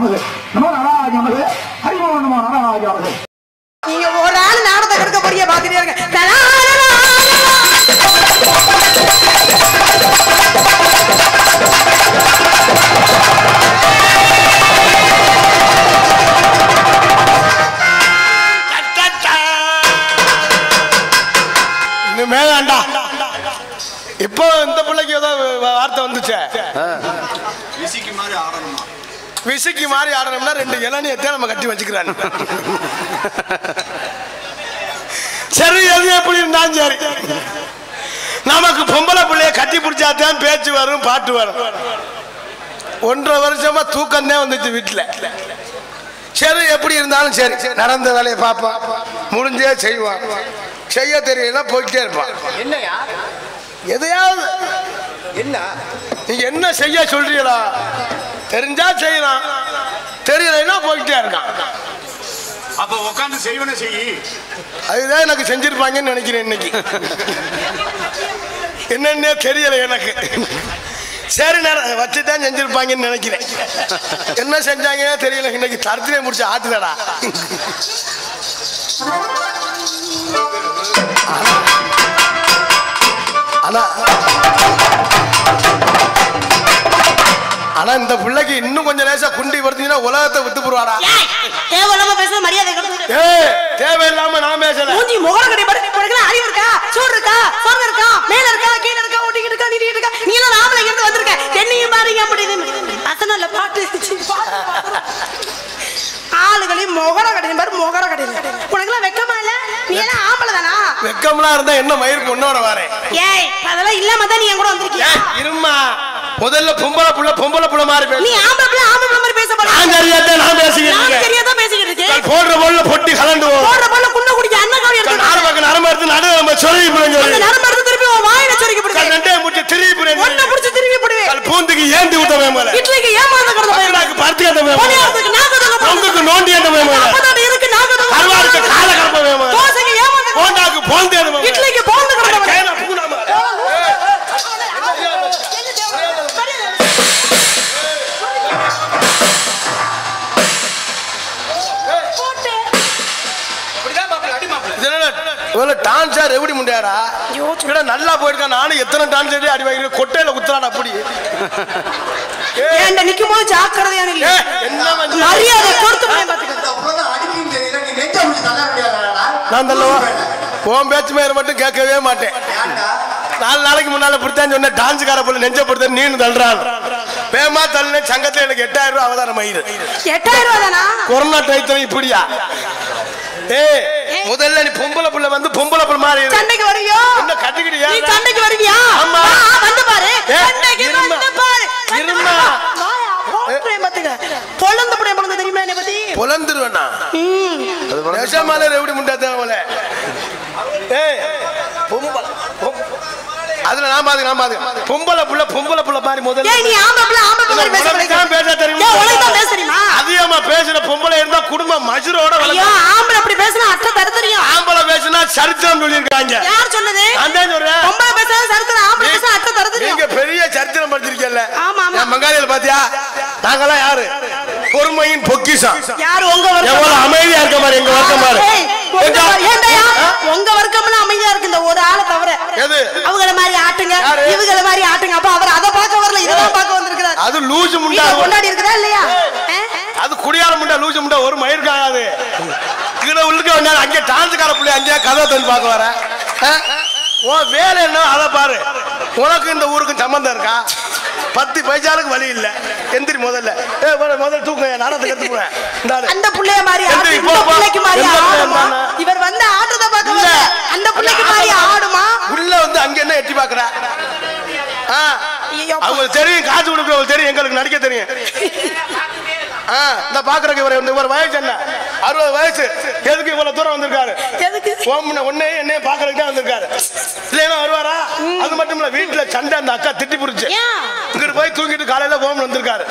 நமது நமோ நாராஜ நமது ஹரிமோ நமோ நாராஜ நமது நீங்க ஒரு ஆள் நாடகத்தை கெடுக்க போறிய பாத்துட்டே இருக்க லலா, லலா, லலா. இனிமே வேண்டாம் இப்போ இந்த பிள்ளைக்கு ஏதோ வ- வார்த்தை வந்துச்சே விசிக்கு மாதிரி ஆடணும்னா ரெண்டு இளநியத்தை நம்ம கட்டி வச்சுக்கிறாங்க சரி எது எப்படி இருந்தாலும் சரி நமக்கு பொம்பளை பிள்ளைய கட்டி பிடிச்சாதான் பேச்சு வரும் பாட்டு வரும் ஒன்றரை வருஷமா தூக்கம் தான் வந்துச்சு வீட்டுல சரி எப்படி இருந்தாலும் சரி நடந்த வேலையை பார்ப்பான் முடிஞ்சே செய்வான் செய்ய தெரியல போயிட்டே இருப்பான் என்னையா எதையாவது என்ன நீங்க என்ன செய்ய சொல்றீங்களா தெரிஞ்சா செய்யலாம் தெரியலைன்னா போயிட்டே இருக்கான் அப்ப உட்காந்து செய்வன செய் அதுதான் எனக்கு செஞ்சிருப்பாங்கன்னு நினைக்கிறேன் இன்னைக்கு என்னன்னே தெரியல எனக்கு சரி நேரம் வச்சுதான் செஞ்சிருப்பாங்கன்னு நினைக்கிறேன் என்ன செஞ்சாங்கன்னே தெரியல இன்னைக்கு தரத்திலே முடிச்சு ஆத்துலடா ஆனா ஆனா இந்த பிள்ளைக்கு இன்னும் கொஞ்சம் லேசா குண்டி வருத்தீங்கன்னா உலகத்தை விட்டு போடுவாடா ஏய், தேவையில்லாம பேசுற மரியாதை கெடுத்து. ஏய் தேவையில்லாம நான் பேசல மூஞ்சி முகம் கட்டி பாரு உனக்கு எல்லாம் அறிவு இருக்கா சோறு இருக்கா சோறு இருக்கா மேல இருக்கா கீழ இருக்கா ஒட்டிக்கிட்டு இருக்கா நீட்டிட்டு இருக்கா நீ எல்லாம் ராமல இருந்து வந்திருக்க என்னையும் பாருங்க அப்படி அசனல்ல பாட்டு சி, பாட்டு, பாட்டு. ஆளுகளையும் முகர கடையும் பாரு முகர கடையும் உனக்கு எல்லாம் வெக்கமா இல்ல நீ எல்லாம் ஆம்பளை தானா வெக்கம்லாம் இருந்தா என்ன மயிர் பொண்ணோட வரேன் ஏய் அதெல்லாம் இல்லாம தான் நீ என் கூட வந்திருக்கியா ஏய், இரும்மா முதல்ல பொம்பளை புள்ள பொம்பளை புள்ள மாதிரி நீ பேசு ஆம்பளை பிள்ளை ஆம்பளை பிள்ளை மாதிரி பேச போற நான் தெரியாத நான் பேசிக்கிட்டு நான் இருக்கேன் தெரியாதான் பேசிக்கிட்டு இருக்கேன் போடுற பொருள பொட்டி கலண்டுவோம் போடுற பொண்ணு குண்ட குடிக்க அண்ணன் கவடி எடுத்து நாலு பக்கம் நரம்பு எடுத்து நடு நம்ம சொல்லி அந்த சொல்லி நரம்பு எடுத்து திருப்பி உன் வாயில சொருகி பிடிக்க நண்டே முட்டி திருப்பி ஒன்ன புடிச்சு திருப்பி போடுவேன் பூந்துக்கு ஏந்தி விட்ட மேமல இட்லிக்கு ஏமாந்த கிடந்த பையன் பக்கடாக்கு பருத்தி அந்த மேமல பணியாரத்துக்கு நாகதங்க பொங்குக்கு நோண்டி அந்த மேமல அப்பதான் இருக்கு நாகதங்க அருவாருக்கு கால கலப்ப மேமல தோசைக்கு ஏமாந்த போண்டாக்கு போந்தே அந்த மேமல இட்லிக்கு போந்து கிடந்த பையன் கேன பூனாம அப்படிதான் மாப்பிள்ள அடி மாப்பிள்ள இவ்வளவு டான்ஸார் எப்படி முண்டியாரா இல்ல நல்லா போயிருக்கான் நானும் எத்தனை டான்ஸ் அடி வாங்கி கொட்டையில குத்துறான் அப்படி ஏய், ஏன்டா நிக்கும் போது ஜாக்கிரதையா நில்லு ஏய், என்ன வந்து மரியாதை கொடுத்து போய் பாத்துக்க நான் தள்ளவா உன் பேச்சு மேல மட்டும் கேட்கவே மாட்டேன் நாலு நாளைக்கு முன்னால இப்படித்தான் சொன்னேன் டான்ஸுக்கார போல நெஞ்சப்படுத்த நீனு தள்ளுறான் வேமா தள்ளுன சங்கத்துல எனக்கு எட்டாயிரம் ரூபாய் அவதாரம் மயிறு எட்டாயிரம் ரூபா தானா கொரோனா டயத்துல இப்படியா ஏய் முதல்ல நீ பொம்பளை புள்ள வந்து பொம்பளை புள்ள மாதிரி இரு. சண்டைக்கு வருவியோ என்ன கட்டிக்கிட்டியா நீ சண்டைக்கு வருவியா ஆமா. வா, வந்து பாரு ஏய், சண்டைக்கு இருமா. வந்து பாரு இருமா. வாயா, போட்டுறேன் பாத்துக்க பொழந்து புடைய பொழந்து தெரியுமா என்னை பத்தி பொலந்துருவேண்ணா நெசமால எப்படி முண்டாத்தான் அவளை ஏய் பொம்பளை பொம்- அதுல நான் பாத்து நான் பாத்து பொம்பளை புள்ள பொம்பளை புள்ள மாதிரி முதல்ல ஏய் நீ ஆம்பளை பிள்ளை ஆம்பளை பிள்ளை மாதிரி பேச உனக்கு தான் பேச தெரியுமா? ஏய் உனக்கு தான் பேச தெரியுமா அதிகமா பேசுற பொம்பளை இருந்தா குடும்பம் மஜுரோட ஐயோ வளர்க்கும் ஆம்பளை அப்படி பேசினா அத்தை தர தெரியும் ஆம்பளை பேசுனா சரித்திரம் சொல்லியிருக்காங்க யார் சொன்னது நான் தான் சொல்றேன் பொம்பளை பேசுறது சரித்திரம் ஆம்பளை பேசுனா அத்தை தர தெரியும் நீங்க பெரிய சரித்திரம் படிச்சிருக்கீங்கல்ல ஆமா, ஆமா. என் மங்காளியில பாத்தியா நாங்கெல்லாம் யாரு பொறுமையின் பொக்கிஷம் யார் உங்க வர்க்கம் எவ்வளவு அமைதியா இருக்க மாதிரி எங்க வர்க்கம் பாரு ஏய், உங்க எங்க- வ- ஏன்டாயா? ஆ? உங்க வர்க்கம்லாம் அமைதியா இருக்கு இந்த ஒரு ஆளை தவிர எது? அவங்கள மாதிரி ஆட்டுங்க யாரு? இவங்கள மாதிரி ஆட்டுங்க அப்ப அவர் அதை பார்க்க வரல இதெல்லாம் பார்க்க வந்திருக்கிறார் அது லூசு முண்டா வீட்டுல கொண்டாடி இருக்குதா இல்லையா ஆ? அது குடியால முண்டா லூசு முண்டா ஒரு மயிர் காயாது கீழே உள்ளுக்க வேண்டாம் அங்கே டான்ஸுக்கார பிள்ளை அங்கேயே கதை தந்து பார்க்க வர ஆ? உன் வேலை என்ன அதை பாரு உனக்கு இந்த ஊருக்கு சம்மந்தம் இருக்கா பத்து பைசாலுக்கு வழி இல்ல எந்திரி முதல்ல ஏ முதல்ல தூக்க நாடகத்தை கத்து போறேன் இந்தாரு. அந்த புள்ளைய மாதிரி ஆடு எந்திரி, இந்த போ, போ. புள்ளைக்கு மாதிரி எந்த புள்ள ஆடுமா இருந்தானே? இவர் வந்து ஆட்டத்தை பார்க்க இல்ல. வரல அந்த புள்ளைக்கு மாதிரி ஆடுமா உள்ள வந்து அங்க என்ன எட்டி பாக்குற ஆ, ஐயோ, அவங்களுக்கு தெரியும் காசு கொடுக்குறவங்களுக்கு தெரியும் எங்களுக்கு நடிக்க தெரியும் ஆ, இந்த பாக்குறக்கு இவர் இந்த இவர் வயசு என்ன அறுபது வயசு எதுக்கு இவ்வளவு தூரம் வந்திருக்காரு எதுக்கு ஓம்ன உன்னை என்னைய பாக்குறதுக்கு தான் வந்திருக்காரு இல்லைன்னா வருவாரா அது மட்டும் இல்ல வீட்டுல சண்டை அந்த அக்கா திட்டி புரிச்சு ஏன்? இங்கிட்டு போய் தூங்கிட்டு காலையில ஓம் வந்திருக்காரு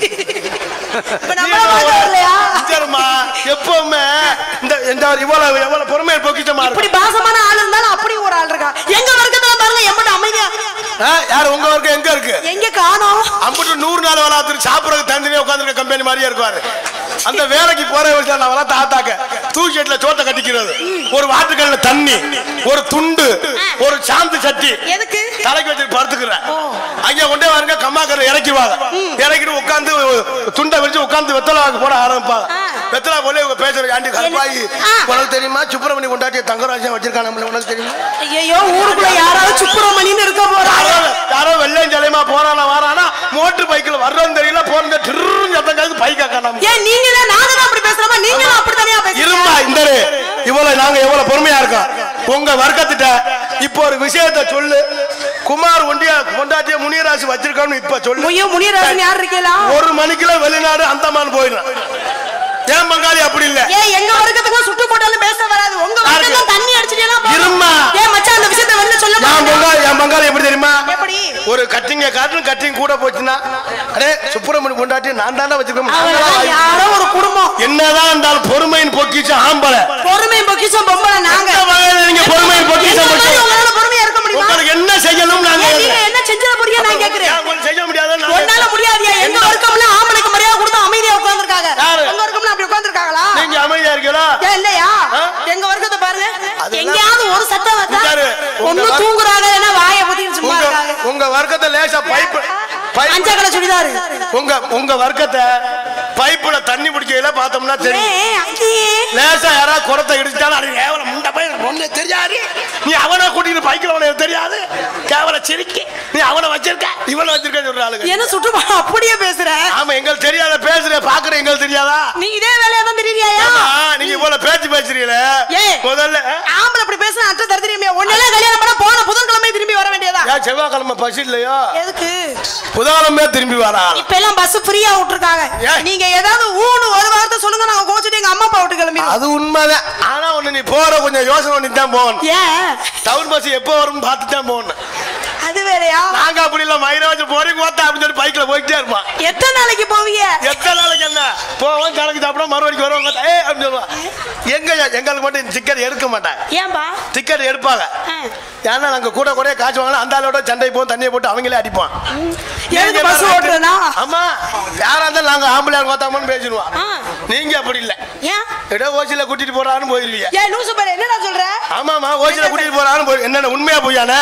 இப்ப நம்மள பார்க்க வரலையா சரிம்மா எப்பவுமே இந்த இந்த இவ்வளவு எவ்வளவு பொறுமையை பொக்கிட்டமா இப்படி இருக்கு பாசமான ஆள் இருந்தாலும் அப்படி ஒரு ஆள் இருக்கா எங்க வர்க்கத்துல பாருங்க எம்பட அமைதியா ஆ, யார் உங்க வர்க்கம் எங்க இருக்கு எங்க காணோம் அம்புட்டு நூறு நாள் வளர்த்து சாப்பிடறதுக்கு தனித்தனியா உட்காந்துருக்க கம்பெனி மாதிரியே இருக்காரு அந்த வேலைக்கு போற வயசுல நான் வளர்த்த ஆத்தாக்க தூக்கிட்டுல சோத்தை கட்டிக்கிறது ஒரு வாட்டுக்கல்ல தண்ணி ஒரு துண்டு ஒரு சாந்து சட்டி எதுக்கு தலைக்கு வச்சு படுத்துக்கிறேன் அங்க கொண்டே வாருங்க கம்மாக்கரை இறக்கிடுவாங்க இறக்கிட்டு உட்காந்து துண்டை வச்சு உட்காந்து வெத்தலை வாக்கு போட ஆரம்பிப்பாங்க ஆ. வெத்தலை போல இவங்க பேசுற ஆண்டி கருப்பாயி ஆ. உனக்கு தெரியுமா சுப்பிரமணி கொண்டாட்டிய தங்கராஜன் வச்சிருக்காங்க உனக்கு தெரியுமா ஐயோ ஊருக்குள்ள யாராவது சுப்பிரமணின்னு இருக்க போறாங்க யாரோ யாரோ வெள்ளையும் ஜலையுமா போறானா வாரானா மோட்டர் பைக்கில் வர்றோம் தெரியல போறது திருன்னு சத்தம் கேட்குது பைக்கா காணாம ஏன் நீங்களே நாங்க தான் அப்படி பேசுறோமா நீங்களும் அப்படி தனியா பேசுறீங்க இருமா இந்த இவ்வளவு நாங்க எவ்வளவு பொறுமையா இருக்கோம் உங்க வர்க்கத்திட்ட இப்போ ஒரு விஷயத்தை சொல்லு குமார் ஒண்டியா கொண்டாட்டிய முனியராசி வச்சிருக்கோம்னு இப்ப சொல்லு முய்யோ முனியராஜன் யார் இருக்கீங்களா ஒரு மணிக்குள்ள வெளிநாடு அந்தமான் போயிடும் ஏன் பங்காளி அப்படி இல்ல ஏன் எங்க வர்க்கத்துக்கு சுட்டு போட்டாலும் பேச வராது உங்க வர்க்கம் தான் தண்ணி அடிச்சிட்டீங்களா இருமா. ஏன் மச்சான் அந்த விஷயத்தை வெளில சொல்ல என் மாட்டீங்க? பங்காளி என் பங்காளி எப்படி தெரியுமா எப்படி ஒரு கட்டிங்க காட்டும் கட்டிங் கூட போச்சுன்னா அடே சுப்பிரமணி கொண்டாட்டி நான் தானே அவங்கெல்லாம் வச்சிருக்கேன் யாரோ ஒரு குடும்பம் என்னதான் இருந்தாலும் பொறுமையின் பொக்கிச்சு ஆம்பளை பொறுமை பொக்கிஷம் பொம்பளை நாங்க எந்த வகையில நீங்க பொறுமையின் பொக்கிஷம் எங்களை மாதிரி பொக்கிஷம் உங்களால பொறுமையா இருக்க முடியுமா உங்களுக்கு என்ன செய்யணும் நாங்க ஏன் நீங்க என்ன செஞ்சத புரிய நான் கேக்குறேன் ஏன் உங்களுக்கு செய்ய முடியாது ஒன்னால முடியாதியா எங்க வர்க்கம்ல ஆம்பளைக்கு மரியாதை கொடுத்து அமைதியா உட்கார்ந்திருக்காங்க யாரு? உங்க வர்க்கம்ல அப்படி உட்கார்ந்திருக்காங்களா நீங்க அமைதியா இருக்கீங்களா ஏன் இல்லையா ஆ? எங்க வர்க்கத்தை பாருங்க அதெல்லாம் எங்கேயாவது ஒரு சத்தம் வந்தா உட்காரு. உங்க ஒண்ணு வர்- தூங்குறாங்க இல்லைன்னா வாயை பத்தி சும்மா உங்க இருக்காங்க உங்க வர்க்கத்தை லேசா பைப் பைப் அஞ்சா கடை சுடிதாரு உங்க உங்க வர்க்கத்தை பைப்புல தண்ணி பிடிக்கையில பார்த்தோம்னா தெரியும் ஏன் அங்கேயே லேசா யாராவது குடத்தை இடிச்சிட்டாலும் அது கேவலம் முண்டை போய் ஒண்ணு தெரியாது நீ அவனை கூட்டிட்டு பைக்கில் அவனை தெரியாது கேவல சிரிக்க நீ அவனை வச்சிருக்க இவனை வச்சிருக்க சொல்ற ஆளுங்க என்ன சுற்றுமா அப்படியே பேசுற ஆமா எங்களுக்கு தெரியாத பேசுற பாக்குற எங்களுக்கு தெரியாதா நீ இதே வேலையா தான் தெரியுறியா ஆமா, நீங்க இவ்வளவு பேச்சு பேசுறீங்களே ஏய். முதல்ல ஆம்பளை அப்படி பேசுனா அற்ற தருத்திரியுமே ஒன்னெல்லாம் கல்யாணம் பண்ண போன புதன்கிழமை திரும்பி வர வேண்டியதா ஏன் செவ்வாய்க்கிழமை பஸ் இல்லையோ எதுக்கு புதன்கிழமை திரும்பி வரா இப்ப எல்லாம் பஸ் ஃப்ரீயா விட்டுருக்காங்க ஏன்? நீங்க ஏதாவது ஊனு ஒரு வார்த்தை சொல்லுங்க நாங்க கோச்சிட்டு எங்க அம்மா அப்பா விட்டு கிளம்பி அது உண்மைதான் ஆனா ஒண்ணு நீ போற கொஞ்சம் யோசனை பண்ணி தான் போகணும் ஏன் டவுன் பஸ் எப்போ வரும்னு பார்த்து தான் போகணும் அது வேறயா நாங்க அப்படி இல்ல மயிராஜ் போறீங்க ஓத்தா அப்படின்னு சொல்லி பைக்ல போயிட்டே இருப்பான் எத்தனை நாளைக்கு போவீங்க எத்தனை நாளைக்கு என்ன போவோம் கணக்கு சாப்பிட மறுபடிக்கு வருவாங்க ஏ அப்படின்னு சொல்லுவான் எங்க எங்களுக்கு மட்டும் டிக்கெட் எடுக்க மாட்டாங்க ஏன்பா டிக்கெட் எடுப்பாங்க ஆ. ஏன்னா நாங்க கூட கூட காசு வாங்கலாம் அந்த ஆளோட சண்டை போவோம் தண்ணியை போட்டு அவங்களே அடிப்பான் எதுக்கு நீங்க பஸ் என்ன ஓட்டுறனா ஆமா யாரா இருந்தாலும் நாங்க ஆம்பளை கோத்தாமன்னு பேசிடுவோம் ஆ. நீங்க அப்படி இல்ல ஏன் ஏதோ ஓசில கூட்டிட்டு போறான்னு போயிருவீங்க ஏன் லூசு பேர் என்னடா சொல்ற ஆமாமா ஓசில கூட்டிட்டு போறான்னு போய் என்னென்ன உண்மையா போயானே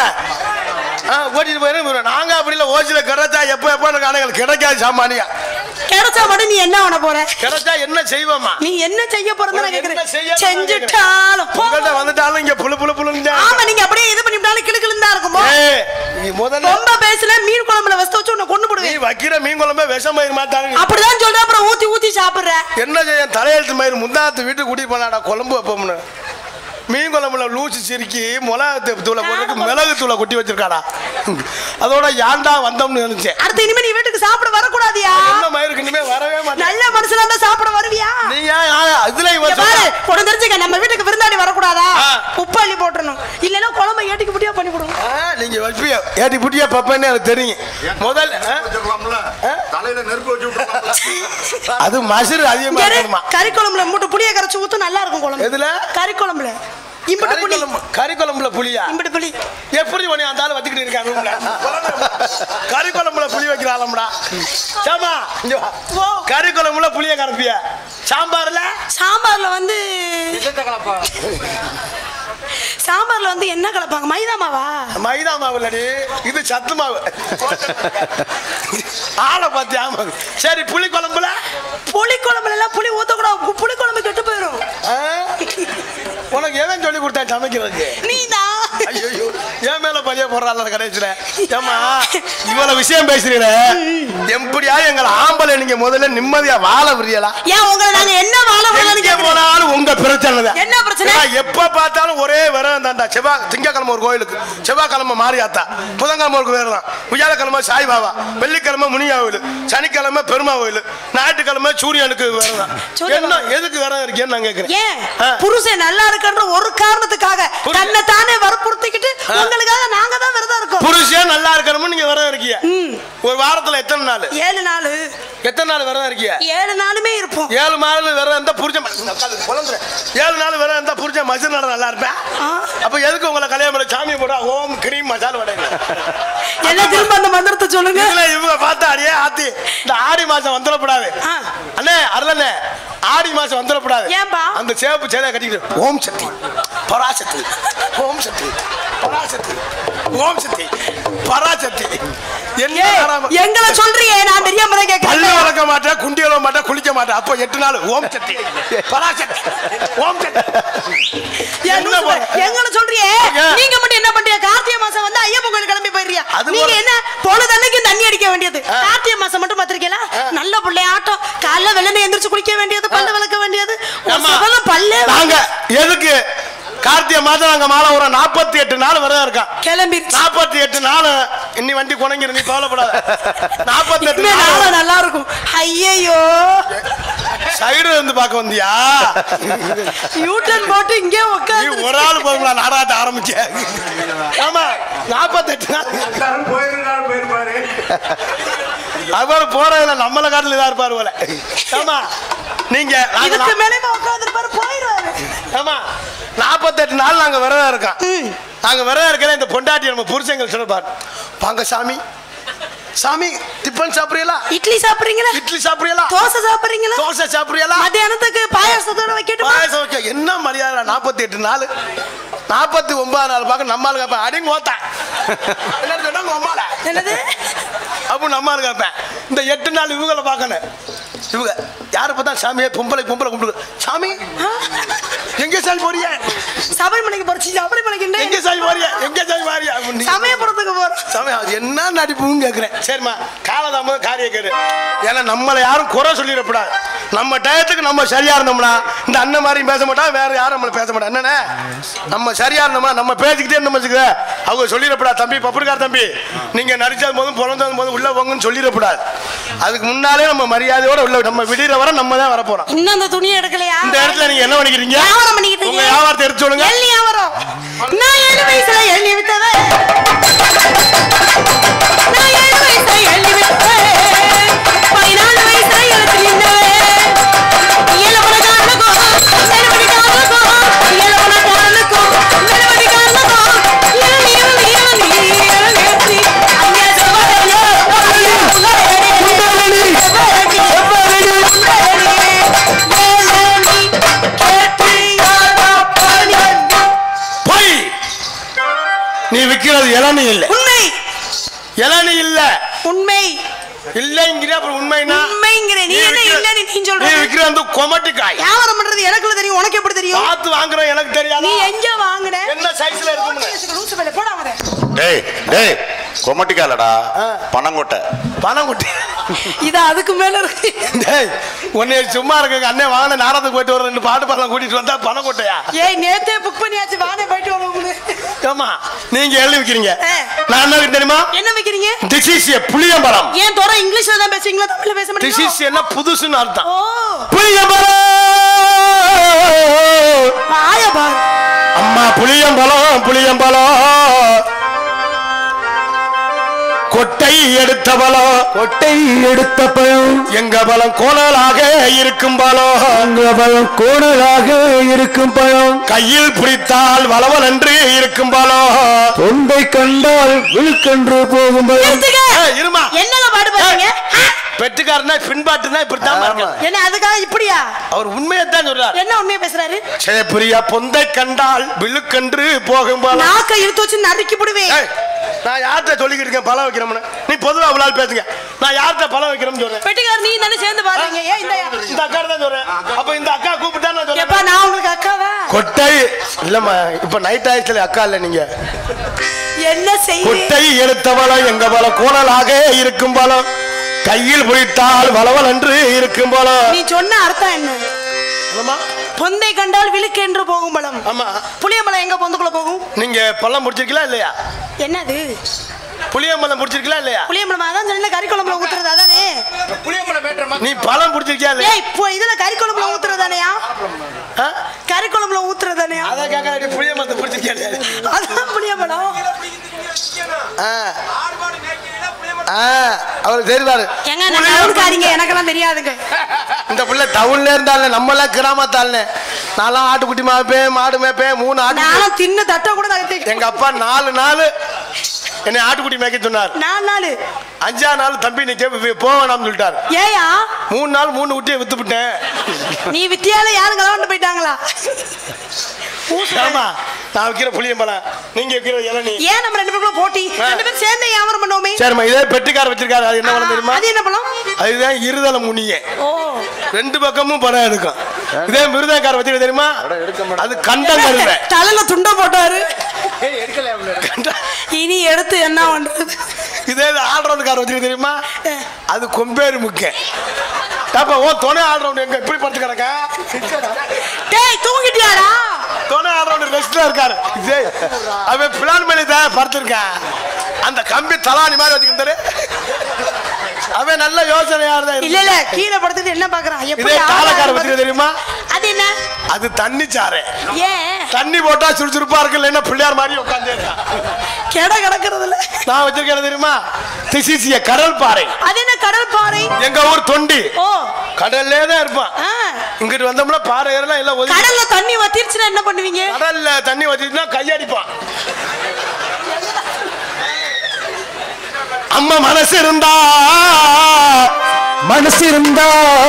ஆ கூட்டிட்டு போயிரு நாங்க அப்படி இல்ல ஓசில கிடைச்சா எப்போ எப்போ காலங்கள் கிடைக்காது சாமானியா கிடைச்சா மட்டும் நீ என்ன பண்ண போற கிடைச்சா என்ன செய்வோமா நீ என்ன செய்ய போறன்னு நான் உனக்கு என்ன கேக்குறேன் செய்யணும்னு செஞ்சுட்டாலும் போ. உங்கள்கிட்ட வந்துட்டாலும் இங்க புழு புழு புழுன்னு ஆமா நீங்க அப்படியே இது பண்ணிவிட்டாலும் கிளு கிளுன்னு தான் இருக்கும் போ. ஏய், நீ முதல்ல ரொம்ப பேசல மீன் குழம்புல வச்சு வச்சு உன்னை கொண்டு நீ போடுவேன் வைக்கிற மீன் குழம்பே விஷம் பயிர் மாட்டாங்க அப்படிதான் சொல்ற அப்புறம் ஊத்தி ஊத்தி சாப்பிடுற என்ன செய்ய தலையெழுத்து மயிர் முந்தாத்து வீட்டுக்கு கூட்டிட்டு போனாடா குழம்பு வைப்போம்னு மீன் குழம்புல லூசு சிரிக்கி மிளகு தூளை போட்டு மிளகு தூளை கொட்டி வச்சிருக்காடா அதோட ஏன்டா வந்தோம்னு நினைச்சேன் அடுத்து இனிமே நீ வீட்டுக்கு சாப்பிட வரக்கூடாதியா என்ன மயிருக்கு இனிமே வரவே மாட்டேன் நல்ல மனுஷனா இருந்தா சாப்பிட வருவியா நீ ஏன் ஆ, இதுல இங்க இவன் பாரு சொல்றான். உனக்கு தெரிஞ்சுக்க நம்ம வீட்டுக்கு விருந்தாடி வரக்கூடாதா ஆ. உப்பு அள்ளி போட்டுறணும் இல்லைன்னா குழம்பு ஏட்டிக்கு முட்டியா பண்ணி போடுவோம் ஆ, நீங்க வைப்பிய ஏட்டி புட்டியா பப்பன்னு எனக்கு தெரியும் முதல்ல ஆ? வச்சிருக்கலாம்ல தலையில நெருப்பு வச்சு விட்டுருக்கலாம்ல அது மசுறு அதிகமா இருக்கணுமா கறி குழம்புல மூட்டு புளிய கரைச்சு ஊத்து நல்லா இருக்கும் குழம்பு எதுல கறி குழம்புல இம்புட்டு புளி கறிக்குழம்பு கறிக்குழம்புல புளியா இம்புட்டு புளி எப்படி பண்ணி அந்த ஆளு வச்சுக்கிட்டு இருக்காங்க ரூம்ல கறிக்குழம்புல புளி வைக்கிறாளம்டா சாமா இங்க வா. ஓ. கறிக்குழம்புல புளிய கரைப்பிய சாம்பார்ல சாம்பார்ல வந்து சாம்பார்ல வந்து என்ன கலப்பாங்க மைதா மாவா மைதா மாவு இல்லடி இது சத்து மாவு ஆளை பார்த்து ஆமா சரி புளி குழம்புல புளி குழம்புல எல்லாம் புளி ஊத்தக்கூடாது புளி குழம்பு கெட்டு போயிடும் ஆ? உனக்கு எவன் சொல்லி கொடுத்தேன் சமைக்கிறதுக்கு நீதான் ஐயோ என் மேல பழிய போடுறாள் கடைசியில ஏமா இவ்வளவு விஷயம் பேசுறீங்க எப்படியா எங்களை ஆம்பளை நீங்க முதல்ல நிம்மதியா வாழ விரியலா ஏன் உங்களை நாங்க என்ன வாழ விடலாம்னு எங்க கேக்குறேன். போனாலும் உங்க பிரச்சனை தான். என்ன பிரச்சனை? ஏன்னா, எப்ப பார்த்தாலும் ஒரே விரதம் தான்டா செவ்வாய் திங்கக்கிழமை ஒரு கோயிலுக்கு செவ்வாய்க்கிழமை மாரியாத்தா புதன்கிழமை ஒரு விரதம் வியாழக்கிழமை சாய்பாபா வெள்ளிக்கிழமை முனியா கோயில் சனிக்கிழமை பெருமா கோயில் ஞாயிற்றுக்கிழமை சூரியனுக்கு விரதம் சூரியன் என்ன எதுக்கு விரதம் இருக்கேன்னு நான் கேட்கிறேன் ஏன் ஆ. புருஷன் நல்லா இருக்குன்ற ஒரு காரணத்துக்காக புருஷன். தன்னை தானே வற்புறுத்திக்கிட்டு ஆ. உங்களுக்காக நாங்க தான் விரதம் இருக்கோம் புருஷன் நல்லா இருக்கணும்னு நீங்க விரதம் இருக்கீங்க ம். ஒரு வாரத்துல எத்தனை நாள் ஏழு நாள் எத்தனை நாள் விரதம் இருக்கிய ஏழு நாளுமே இருப்போம் ஏழு நாள் விரதம் இருந்தா புரிஞ்ச குழந்தை ஏழு நாள் விரதம் இருந்தா புரிஞ்ச மசில் நட நல்லா இருப்பேன் ஆ. அப்ப எதுக்கு உங்களை கல்யாணம் பண்ண சாமி போடா ஓம் கிரீம் மசால் வடைங்க என்ன திரும்ப அந்த மந்திரத்தை சொல்லுங்க இதுல இவங்க பார்த்தா அடியே ஆத்தி இந்த ஆடி மாசம் வந்துடக்கூடாது ஆ. அண்ணே அருளண்ணே ஆடி மாசம் வந்துடக்கூடாது ஏன்பா? அந்த சேப்பு சேலையை கட்டிக்கிட்டு ஓம் சக்தி பராசக்தி ஓம் சக்தி பராசக்தி ஓம் சக்தி பராசக்தி என்ன ஏய், நேரம்? எங்களை சொல்றியே நான் தெரியாம தான் பல்லு கேட்கிறேன் வளர்க்க மாட்டேன் குண்டி வளர்க்க மாட்டேன் குளிக்க மாட்டேன் அப்போ எட்டு நாள் ஓம் சக்தி பராசக்தி ஓம் சக்தி ஏன் என்ன லூசு பண்ண? பா- எங்களை சொல்றியே ஏன்? நீங்க மட்டும் என்ன பண்றீங்க கார்த்திகை மாசம் வந்து ஐயப்பன் கோயில் கிளம்பி போயிடுறியா அது நீங்க ஒரு- என்ன பொழுதன்னைக்கு தண்ணி அடிக்க வேண்டியது ஆ. கார்த்திகை மாசம் மட்டும் பாத்திருக்கீங்களா நல்ல பிள்ளை ஆட்டம் காலைல வெள்ளனை எந்திரிச்சு குளிக்க வேண்டியது பல்லு விளக்க வேண்டியது ஒரு ஆமா. சிவனும் பல்லே நாங்க எதுக்கு கார்த்திகை மாதம் நாங்க மாலை ஒரு நாற்பத்தி எட்டு நாள் விரதம் இருக்கோம் கிளம்பி நாற்பத்தி எட்டு நாள் இன்னி வண்டி குணங்கிரு நீ கவலைப்படாத நாற்பத்தி எட்டு இனிமே நாள நாள் நல்லா இருக்கும் ஐயையோ சைடு வந்து பார்க்க வந்தியா யூட்டன் போட்டு இங்கே நீ உட்காந்து ஒரு ஆள் போதுங்களா நாடகத்தை ஆரம்பிச்ச ஆமா நாற்பத்தெட்டு நாள் எல்லாரும் போயிருந்தாலும் போயிருப்பாரு அவர் போறதுல நம்மள காட்டுல இதா இருப்பாரு போல ஆமா நீங்க நாங்க இதுக்கு நா- மேலே உட்காந்துருப்பாரு போயிடுவாரு ஆமா நாற்பத்தெட்டு நாள் நாங்க விரதம் இருக்கோம் நாங்க விரதம் இருக்கிற இந்த பொண்டாட்டி நம்ம புருஷங்கள் சொல்லுப்பார் வாங்க சாமி சாமி டிஃபன் சாப்பிடுறீங்களா இட்லி சாப்பிடுறீங்களா இட்லி சாப்பிடுறீங்களா தோசை சாப்பிடுறீங்களா தோசை சாப்பிடுறீங்களா மத்தியானத்துக்கு பாயாசத்தோட வைக்கட்டுமா பாயசம் வைக்க என்ன மரியாதை நாற்பத்தி எட்டு நாள் நாற்பத்தி ஒன்பது நாள் பார்க்க நம்மால் கேட்பேன் அடிங்க ஓத்தேன் என்ன சொன்னா உங்க அம்மால என்னது அப்போ நம்மால் கேட்பேன் இந்த எட்டு நாள் இவங்களை பார்க்கணும் இவங்க யாரை பார்த்தா சாமியே பொம்பளை பொம்பளை கும்பிடு சாமி எங்க சாமி போறிய சபரிமலைக்கு போறச்சு சபரிமலைக்கு என்ன? எங்க சாமி போறிய எங்க சாமி போறிய அப்படின்னு சமயபுரத்துக்கு போறோம் சாமி அது என்ன நடிப்புன்னு கேட்குறேன் சரிம்மா காலதாமதம் காரிய கேடு ஏன்னா நம்மளை யாரும் குறை சொல்லிடக்கூடாது நம்ம டயத்துக்கு நம்ம சரியா இருந்தோம்னா இந்த அண்ணன் மாதிரி பேச மாட்டோம் வேற யாரும் நம்மளை பேச மாட்டோம் என்னண்ணே நம்ம சரியா இருந்தோம்னா நம்ம பேசிக்கிட்டே இருந்தோம் வச்சுக்க அவங்க சொல்லிடக்கூடாது தம்பி பப்புருக்கார் தம்பி நீங்க நடிச்சது போதும் பிறந்தது போதும் உள்ள போங்கன்னு சொல்லிடக்கூடாது அதுக்கு முன்னாலே நம்ம மரியாதையோட உள்ள நம்ம விடுற வரை நம்ம தான் வரப்போறோம் இன்னும் அந்த துணியை எடுக்கலையா இந்த இடத்துல நீங்க என்ன பண்ணிக்கிறீங்க வியாபாரம் பண்ணிக்கிட்டு உங்க இருக்கீங்க. வியாபாரத்தை எடுத்து சொல்லுங்க எள்ளி வியாபாரம் நான் ஏழு வயசுல எள்ளி வித்தவ நான் ஏழு வயசுல எள்ளி வித்தவ பதினாலு வயசுல எழுத்து நின்றவ இயலவனக்காரனுக்கும் நெருவடிக்காரனுக்கும் இயலவனக்காரனுக்கும் நெருவடிக்காரனுக்கும் இயலி இயலி இயலி இயலி அங்கே சவரனே போய் நீ விக்கிறது இளநீ இல்ல உண்மை இளநீ இல்ல உண்மை இல்லைங்கிற அப்புறம் உண்மைனா உண்மைங்கிறேன் நீ என்ன விக்கிற- இல்லன்னு நீ நீ சொல்ற விக்கிற வந்து கொமட்டி காய் வியாபாரம் பண்றது எனக்கு தெரியும் உனக்கு எப்படி தெரியும் பார்த்து வாங்குறோம் எனக்கு தெரியாது நீ எங்க வாங்குன என்ன சைஸ்ல இருக்கும்னு லூசு பையல, போடா அவனை. டேய் டேய் கொமட்டிக்காலடா பணங்கொட்டை பணம் கொட்டி இது அதுக்கு மேல இருக்கு டேய் உன்னை சும்மா இருக்க அண்ணன் வாங்கின நாடகத்துக்கு போயிட்டு ஒரு ரெண்டு பாட்டு பாடம் கூட்டிட்டு வந்தா பணம் கொட்டையா ஏய் நேத்தே புக் பண்ணியாச்சு வானே போயிட்டு வருவோம்னு ஆமா நீங்க எழுதி வைக்கிறீங்க ஆ. நான் என்ன வைக்கிறேன் தெரியுமா என்ன வைக்கிறீங்க திஸ் இஸ் எ புளியம்பரம் ஏன் தோற இங்கிலீஷ்ல தான் பேசுவீங்களா தமிழ்ல பேச திஸ் மாட்டீங்களா இஸ் என்ன புதுசுன்னு அர்த்தம் ஓ புளியம்பரம் ஆய பாரு அம்மா புளியம்பலம் புளியம்பலம் கொட்டை எடுத்த பலம் கொட்டை எடுத்த பழம் எங்க பலம் கோணலாக இருக்கும் பலம் அங்க பழம் கோணலாக இருக்கும் பழம் கையில் பிடித்தால் வளவல் என்று இருக்கும் பலம் தொண்டை கண்டால் விழுக்கென்று போகும் பழம் நிறுத்துங்க. ஏய், இருமா என்னங்க பாட்டு பாருங்க பெற்றுக்காரனா பின்பாட்டுனா இப்படித்தான் பார்க்கணும். என்ன அதுக்காக இப்படியா அவர் உண்மையைத்தான் சொல்றார் என்ன உண்மையா பேசுறாரு ஜெயபிரியா பொந்தை கண்டால் விழுக்கென்று போகும் பலம் நாக்க இழுத்து வச்சு நறுக்கி போடுவேன் ஏய், நான் யார்கிட்ட சொல்லிக்கிட்டு இருக்கேன் பழம் வைக்கிறோம்னு நீ பொதுவா அவ்வளவு பேசுங்க நான் யார்கிட்ட பழம் வைக்கிறோம்னு சொல்றேன் பெட்டிக்கார நீ தானே சேர்ந்து பாருங்க ஏன் இந்த இந்த அக்கா தான் சொல்றேன் அப்ப இந்த அக்கா கூப்பிட்டா நான் எப்பா சொல்றேன் நான் உங்களுக்கு அக்காவா கொட்டை இல்லம்மா இப்ப நைட் ஆயிடுச்சுல அக்கா இல்ல நீங்க என்ன செய்ய கொட்டை எடுத்த பலம் எங்க பலம் கோணலாக இருக்கும் பலம் கையில் பிடித்தால் வளவல் என்று இருக்கும் பலம் நீ சொன்ன அர்த்தம் என்ன என்னம்மா? பொந்தை கண்டால் விழுக்கு என்று போகும் பழம் ஆமா புளியம்பழம் எங்க பொந்துக்குள்ள போகும் நீங்க பழம் முடிச்சிருக்கீங்களா இல்லையா என்னது புளியம்பழம் முடிச்சிருக்கீங்களா இல்லையா புளியம்பழம் அதான் சொன்ன கறி குழம்புல ஊத்துறது அதானே புளியம்பழம் வேட்டுற நீ பழம் முடிச்சிருக்கியா இல்லையா ஏய் இப்போ இதுல கறி குழம்புல ஊத்துறது தானேயா ஆ? கறி குழம்புல ஊத்துறது தானேயா அதான் கேட்கறேன் புளியம்பழத்தை முடிச்சிருக்கியா இல்லையா அதான் புளியம்பழம் ஆ. ஆ, அவர் தெரிவாரு ஏங்க நான் டவுன்காரிங்க எனக்கெல்லாம் தெரியாதுங்க இந்த பிள்ளை டவுன்ல இருந்தாலும் நம்ம எல்லாம் கிராமத்தாள்னு நான்லாம் ஆட்டுக்குட்டி மேய்ப்பேன் மாடு மேய்ப்பேன் மூணு ஆட்டு நானும் தின்ன தட்டை கூட நகர்த்தி எங்க அப்பா நாலு நாள் என்னை ஆட்டுக்குட்டி மேய்க்க சொன்னார் நாலு நாள் அஞ்சா நாள் தம்பி நீ கே- போக வேணாம்னு சொல்லிட்டார் ஏயா மூணு நாள் மூணு குட்டியை வித்துப்பிட்டேன் நீ வித்தியால யாரும் கலவண்டு போயிட்டாங்களா ஆமா நான் வைக்கிற புளியம்பழம் நீங்க வைக்கிற இளநீ ஏன் நம்ம ரெண்டு பேரும் போட்டி ரெண்டு பேரும் சேர்ந்து வியாபாரம் பண்ணுவோமே சரிம்மா இதே பெட்டிக்கார வச்சிருக்காரு அது என்ன பழம் தெரியுமா அது என்ன பழம் அதுதான் இருதல முனிய ஓ ரெண்டு பக்கமும் படம் எடுக்கும் இதே மிருதக்கார வச்சிருக்க தெரியுமா அது கண்டம் கருத தலையில துண்டை போட்டாரு ஏய் எடுக்கல அவங்கள இனி எடுத்து என்ன பண்றது இதே ஆல்ரவுண்டுக்கார வச்சிருக்க தெரியுமா அது கொம்பேரு முக்க அப்ப ஓ துணை ஆல்ரவுண்ட் எங்க எப்படி படுத்து கிடக்கா டேய் தூங்கிட்டியாடா துணை ஆல்ரவுண்ட் ரெஸ்ட்ல இருக்காரு இதே அவன் பிளான் பண்ணி தான் படுத்திருக்கான் அந்த கம்பி தலாணி மாதிரி வச்சுக்கிட்டாரு அவன் நல்ல யோசனையா இருந்தா இல்ல இல்ல கீழே படுத்துட்டு என்ன பாக்குறான் எப்படி இதே காலக்கார ஆளாளு வச்சிருக்க தெரியுமா அது என்ன அது தண்ணி சாரு ஏன் தண்ணி போட்டா சுறுசுறுப்பா இருக்கு இல்லைன்னா பிள்ளையார் மாதிரி உட்காந்து கெட கிடக்குறதுல நான் வச்சிருக்கேன் தெரியுமா திசிசிய கடல் பாறை அது என்ன கடல் பாறை எங்க ஊர் தொண்டி ஓ கடல்லே தான் இருப்பான் ஆ. இங்கிட்டு வந்தோம்னா பாறை ஏறலாம் எல்லாம் ஒதுங்கி கடல்ல தண்ணி வத்திருச்சுன்னா என்ன பண்ணுவீங்க கடல்ல தண்ணி வச்சுட்டுனா கையடிப்பான் அம்மா மனசு இருந்தா மனசு இருந்தா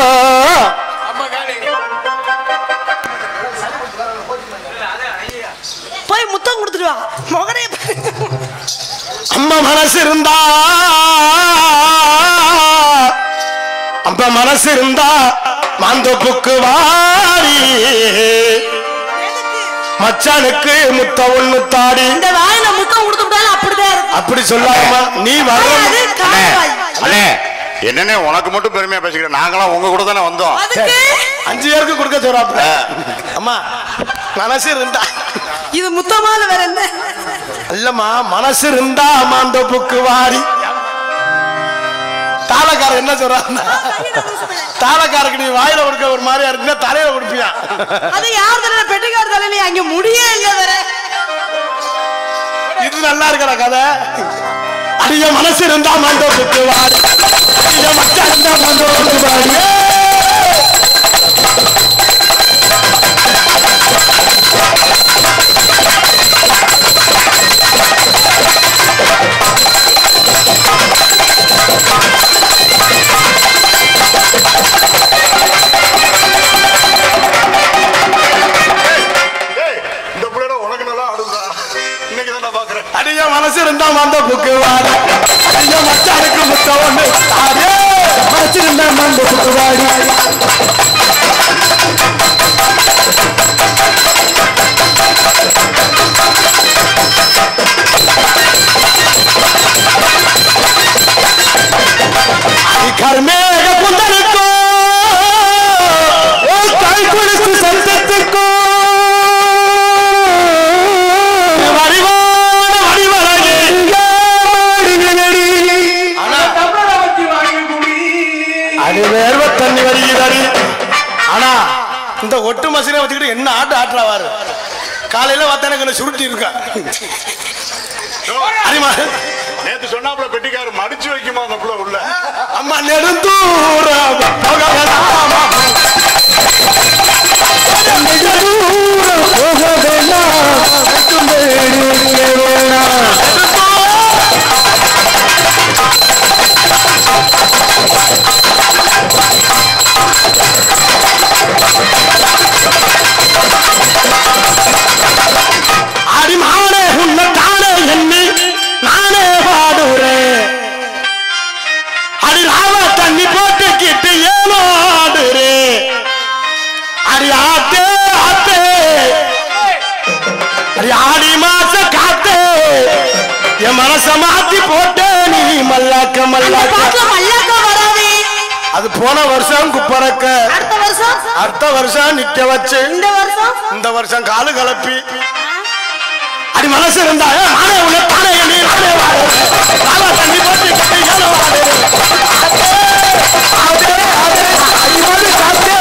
போய் முத்தம் கொடுத்துட்டு வா முகரே அம்மா மனசு இருந்தா அம்மா மனசு இருந்தா மாந்தோப்புக்கு வாரி மச்சானுக்கு முத்த ஒண்ணு தாடி இந்த வாயில முத்தம் கொடுத்து விட்டாலும் அப்படிதான் இருக்கும் அப்படி சொல்லாமா நீ வர அது கால்வாய். அண்ணே என்னண்ணே உனக்கு மட்டும் பெருமையா பேசிக்கிறேன் நாங்களாம் உங்க கூட தானே வந்தோம் அதுக்கு அஞ்சு பேருக்கு கொடுக்க சொல்றாப்ல அம்மா மனசு இருந்தா இது முத்தமால வேற என்ன இல்லம்மா மனசு இருந்தா மாந்தோப்புக்கு வாரி தாளக்காரன் என்ன சொல்றான்னா தாளக்காரருக்கு நீ வாயில கொடுக்க ஒரு மாதிரியா இருக்குன்னா தலையில கொடுப்பியா அது யார் தலையில பெட்டிக்கார் தலையில அங்க முடியே இல்ல வேற இது நல்லா இருக்கடா கதை அதிக மனசு இருந்தா மாந்தோப்புக்கு வாரி அதிக மச்சா இருந்தா மாந்தோப்புக்கு வாரி ஏய், இந்த பிள்ளைட உனக்கு நல்லா ஆடுதா இன்னைக்கு தான் நான் பாக்குறேன் அதிக மனசு இருந்தா மாந்தோப்புக்கு வாரி அதிக மச்சானுக்கு முத்த ஒண்ணு தாரி மனசு இருந்தா மாந்தோப்புக்கு வாரி கர்மேக புந்தனுக்கோ ஓ கை கொடுத்து சந்தத்துக்கோ வடிவான வடிவழகே அது வேர்வ தண்ணி வருகிறது ஆனா இந்த ஒட்டு மசினை வச்சுக்கிட்டு என்ன ஆட்டு ஆட்டுறாவாரு காலையில பார்த்தா எனக்கு என்ன சுருட்டி இருக்கா அறிமா நேத்து சொன்னாப்புல பெட்டிக்காரு மடிச்சு வைக்குமா அந்த பிள்ளை உள்ள அம்மா நெடுந்தூரம் போகலாமா நெடுந்தூரம் போக வேண்டாம் தேடிக்க வேண்டாம் அடிமானே உன்னை தானே எண்ணி நானே பாடுறேன் அடி ராவ தண்ணி போட்டுக்கிட்டு ஏனோ ஆடுறேன் அடி ஆத்தே ஆத்தே அடி ஆடி மாச காத்தே என் மனச மாத்தி போட்டே நீ மல்லாக்க அந்த மல்லாக்க பாட்டுல மல்லாக்கா வராது அது போன வருஷம் குப்பறக்க அடுத்த வருஷம் அடுத்த வருஷம் நிக்க வச்சு இந்த வருஷம் இந்த வருஷம் காலு கலப்பி அடி மனசு இருந்தா ஏ, நானே உன்னை தானே எண்ணி நானே வாடுறேன் ராவ தண்ணி போட்டுக்கிட்டு ஏனோ ஆடுறேன் ஆதே, ஆதே, அடிமடி காத்தே.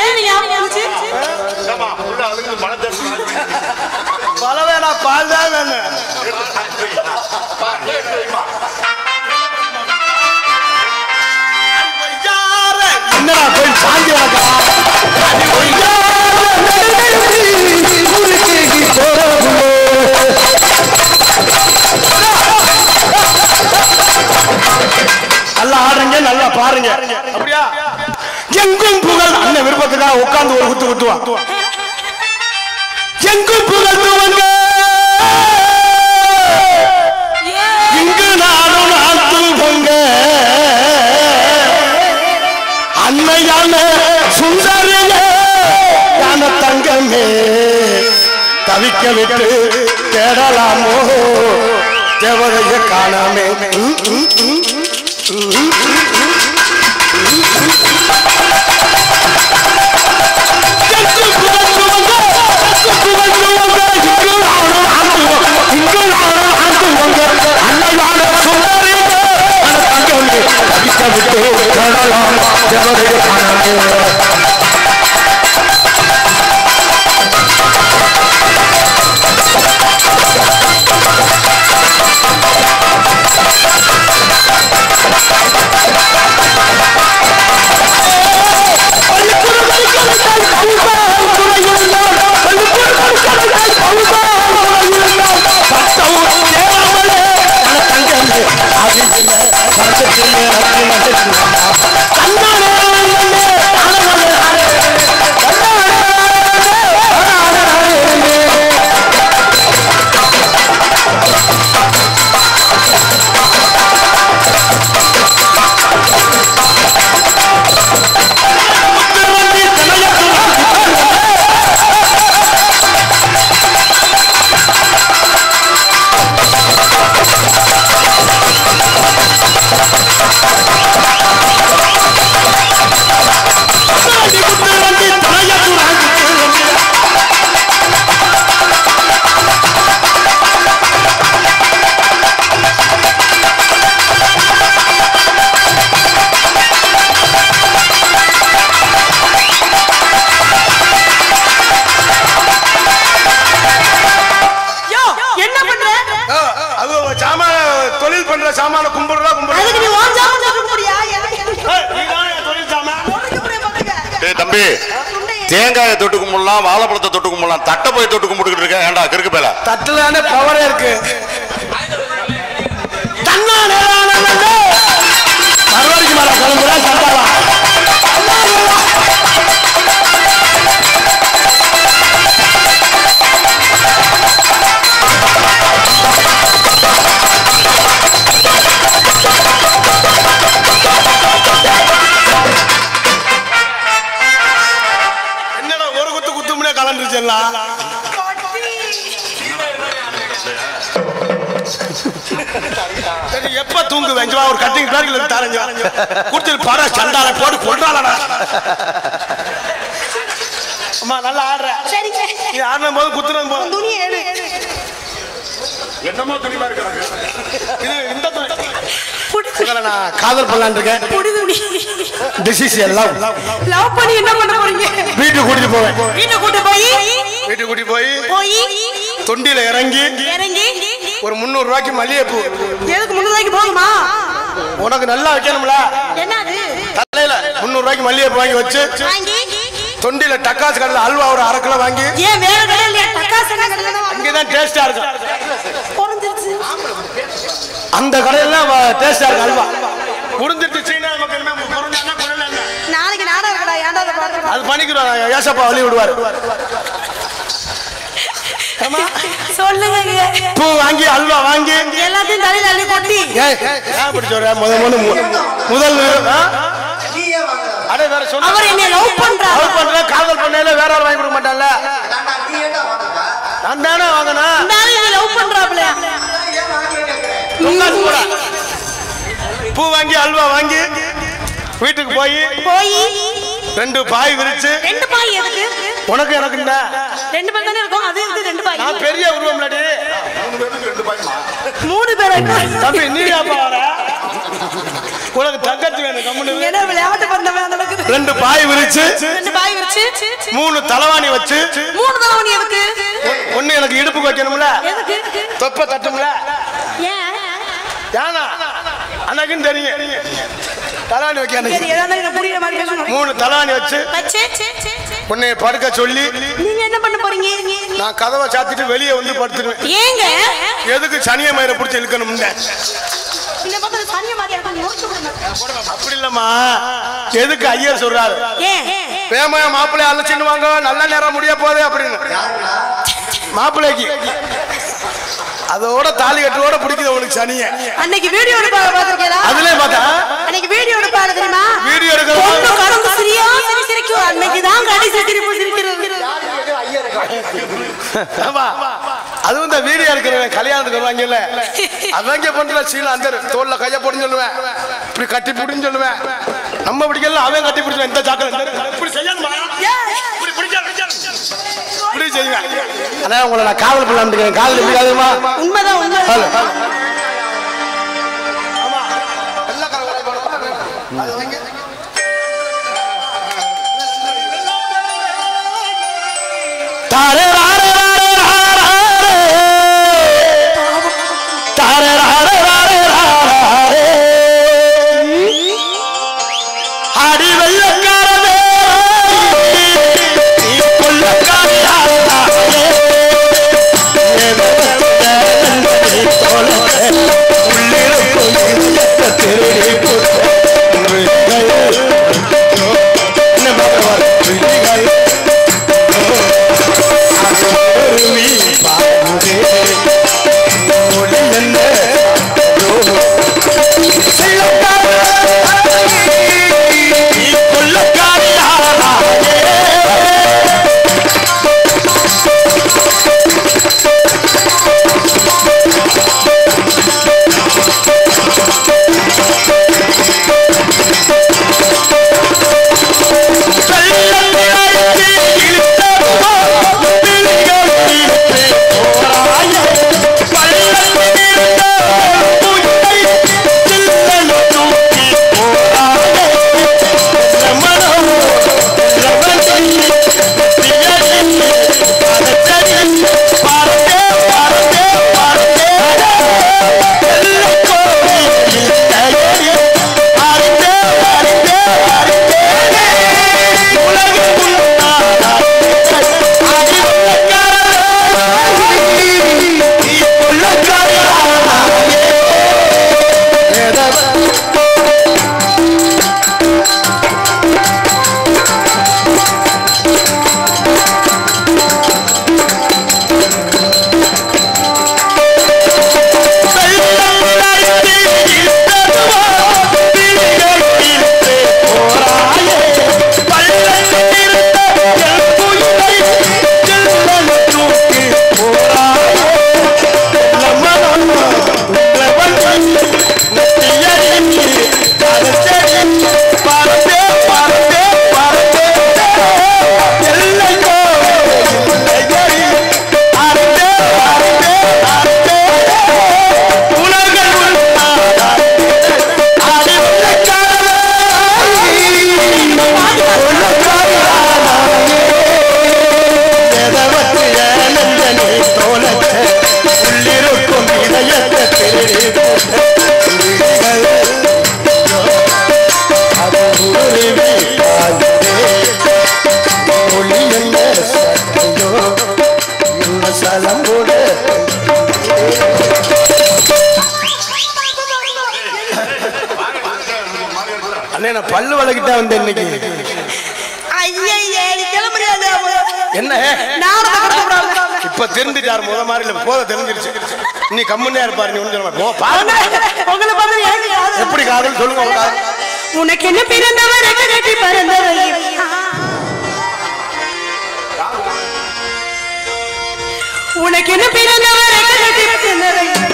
திடீர்னு ஞாபகம் வந்துச்சு ஏம்மா, உள்ள அதுக்கு மன தேர்தல் பல வேணா பால் தான் வேணும் என்னடா போய் சாந்தி நல்லா ஆடுறீங்க நல்லா பாருங்க அப்படியா எங்கும் புகழ் அண்ணன் விருப்பத்துக்காக உட்கார்ந்து ஒரு குத்து குத்துவான் எங்கும் புகழ் துவங்க இங்கு நானும் ஆத்து பொங்க அன்னையான சுந்தரிய ஞான தங்கமே தவிக்க விட்டு தேடலாமோ தேவதைய காணாமே ம், ம், ம், ம், ம். எங்கும் புகழ் துவங்க, எங்கும் புகழ் துவங்க, இங்கு நானும் ஆத்து பொங்க, இங்கு நானும் ஆத்து பொங்க, அன்னையான சுந்தரிய ஞான தங்கமே தவிக்க விட்டு தேடலாமோ தேவதைய காணாமே யோ என்ன பண்ற அது சாமான தொழில் பண்ற சாமான கும்பிடுறா கும்பிடுறா அதுக்கு நீ ஓன் ஜாமம் சொல்ல முடியா எனக்கு தொழில் சாமான் உனக்கு புரிய பாத்துக்க ஏய் தம்பி தேங்காயை தொட்டு கும்பிடலாம் வாழைப்பழத்தை தொட்டு கும்பிடலாம் தட்டை போய் தொட்டு கும்பிட்டுக்கிட்டு இருக்கேன் ஏன்டா கிறுக்கு பேல தட்டுலான பவரே இருக்கு தன்னானே மறுபடிக்கு மேல கிளம்புறா சண்டாளா என்னடா ஒரு குத்து குத்துமுனே கலந்துருச்சு எல்லாம் சரி எப்ப தூங்குவேன் இங்க வா, ஒரு கட்டிங் பேருக்கு தரங்க குடிச்சிட்டு பாரு சண்டால போட்டு கொண்டாடா அம்மா நல்லா ஆடுற சரிங்க நீ ஆடின போது குத்துறது போது துணி எடு என்னமோ துணிமா இருக்கிறாங்க இது இந்த துணி. புடி உங்களை நான் காதல் பண்ணலான்னு இருக்கேன் புடி துணி திஸ் இஸ் எல்லாம் லவ் பண்ணி என்ன பண்ண போறீங்க வீட்டுக்கு கூட்டிட்டு போவேன் வீட்டை கூட்டு போய் வீட்டுக்கு கூட்டி போய் போய் தொண்டியில இறங்கி இறங்கி ஒரு முந்நூறு ரூபாய்க்கு மல்லிகைப்பூ எதுக்கு முன்னூறுவாய்க்கு போகுமா உனக்கு நல்லா வைக்கணும்ல என்னது தலையில முந்நூறு ரூபாய்க்கு மல்லிகைப்பூ வாங்கி வச்சு வாங்கி தொண்டியில டக்காசு கடையில் அல்வா ஒரு அரை கிலோ வாங்கி ஏன் வேற கடையில் தக்காசு என்ன கடையில் தான் வாங்க அங்கேதான் டேஸ்டா இருக்கும் குறைஞ்சிருச்சு அந்த கடையில டேஸ்டா இருக்கு அல்வா முடிஞ்சிட்டு சீனா நமக்கு என்ன குறைஞ்சான்னா குறையல என்ன? நாளைக்கு நாடகம் கடா ஏன்டா அதை பார்த்து அது பண்ணிக்கிறோம் ஏசப்பா வழி விடுவார் சொல்லுங்க பூ வாங்கி அல்வா வாங்கி எல்லாத்தையும் தலையில அள்ளி கொட்டி ஏய், ஏன் இப்படி சொல்ற? முத முத மு- முதல் ஆ? அடே வேற சொன்ன அவர் என்னை லவ் பண்றாரு லவ் பண்ற காதல் பண்ணல வேற ஆள் வாங்கி கொடுக்க மாட்டான்ல நான் தானே வாங்கினேன் இந்த ஆளு என்னை லவ் பண்றாப்ல உட்காந்து போடா. பூ வாங்கி அல்வா வாங்கி வீட்டுக்கு போய் போய் ரெண்டு பாய் விரிச்சு ரெண்டு பாய் எதுக்கு உனக்கு எனக்கு என்ன ரெண்டு பேர் தானே இருக்கும் அது இது ரெண்டு பாய் நான் பெரிய உருவம்லடி மூணு பேருக்கு ரெண்டு பாய்மா மூணு பேர் தம்பி நீ அப்பா வர உனக்கு தங்கச்சி வேணும் கம்முனு இரு. என்ன விளையாட்டு பண்ணவன் நடக்குது ரெண்டு பாய் விரிச்சு ரெண்டு பாய் வச்சு மூணு தலவாணி வச்சு மூணு தவணை எதுக்கு ஒண்ணு எனக்கு இடுப்புக்கு வைக்கணும்ல எதுக்கு தொப்ப தட்டும்ல ஏன் ஏனா அன்னைக்குன்னு தெரியும் தலவாணி வைக்க சரி அன்னைக்கு ஏதாவது எனக்கு புரியுற மாதிரி பேசணும் மூணு தலவாணி வச்சு வச்சு உன்னை படுக்க சொல்லி நீங்க என்ன பண்ண போறீங்க நான் கதவை சாத்திட்டு வெளியே வந்து படுத்துருவேன் ஏங்க எதுக்கு சனிய மயிரை பிடிச்சி இழுக்கணும்ல இந்த பக்கம் சனிய மாதிரி இருக்கும் யோசிச்சு கொடுங்க. அப்படி இல்லம்மா எதுக்கு ஐயர் சொல்றாரு ஏன் வேம மாப்பிள்ளை அழைச்சின்னு வாங்க நல்ல நேரம் முடிய போகுது அப்படின்னு மாப்பிள்ளைக்கு அதோட தாலி கட்டோட பிடிக்குது உங்களுக்கு சனிய அன்னைக்கு வீடியோ எடுப்பா பாத்திருக்கீங்களா அதுலயே பார்த்தா அன்னைக்கு வீடியோ எடுப்பாரு தெரியுமா வீடியோ பொண்ணு எடுக்கிற கடந்து சிரியா சிரி சிரிக்கும் அன்னைக்கு தான் கடைசி சிரிப்பு சிரிக்கிறது ஆமா. அதுவும் இந்த வீடியோ எடுக்கிறவன் கல்யாணத்துக்கு வருவாங்கல்ல அவங்க பண்ற சீன அந்த தோல்ல கைய போடுன்னு சொல்லுவேன் இப்படி கட்டி பிடின்னு சொல்லுவேன் நம்ம பிடிக்கல அவன் கட்டி பிடிச்சான் இந்த சாக்கல இப்படி செய்யணுமா இப்படி பிடிச்சா இப்படி செய்வேன் அண்ணா உங்களை நான் காவல் பண்ணலாம் காவல் பிடிக்காதுமா உண்மைதான் உண்மை தாரே ராரே ராரே தாரே ராரே ராரே ராரே அடி வெள்ளக்காரனே நீ கொள்ளக்காரனே அண்ணே நான் பல்லு வளக்கிட்டா வந்தேன் இன்னைக்கு ஐயே நீ கிளம்புறியாது என்ன நாடகம் கொடுக்கக்கூடாது. இப்ப தெரிஞ்சுட்டாரு முத மாதிரி இல்ல போத தெரிஞ்சிருச்சு நீ கம்முன்னே இருப்பாரு நீ ஒண்ணு சொல்ல மாட்டே. போ பாருங்க உங்களை பார்த்து எனக்கு காதல். எப்படி காதல் சொல்லுங்க உங்க காதல் உனக்கு என்ன பிறந்தவர் ரெக்க கட்டி பிறந்தவர் உனக்கு என்ன பிறந்தவர் ரெக்க கட்டி பிறந்தவர்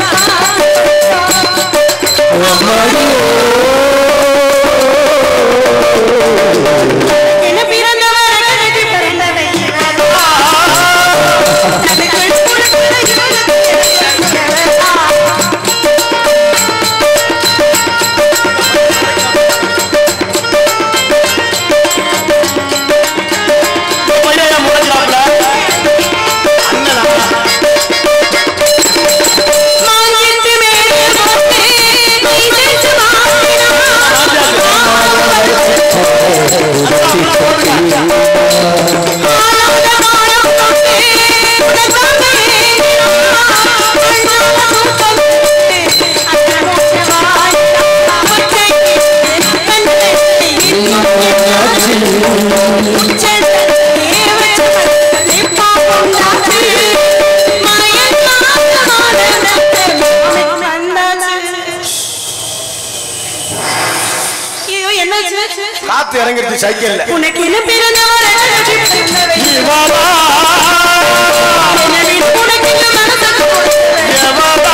ஓ காத்து இறங்கிருச்சு சைக்கிள்ல உனக்கு என்ன பிறந்தவர் இவளா, உனக்கு என்ன மனசுக்கு எவளா?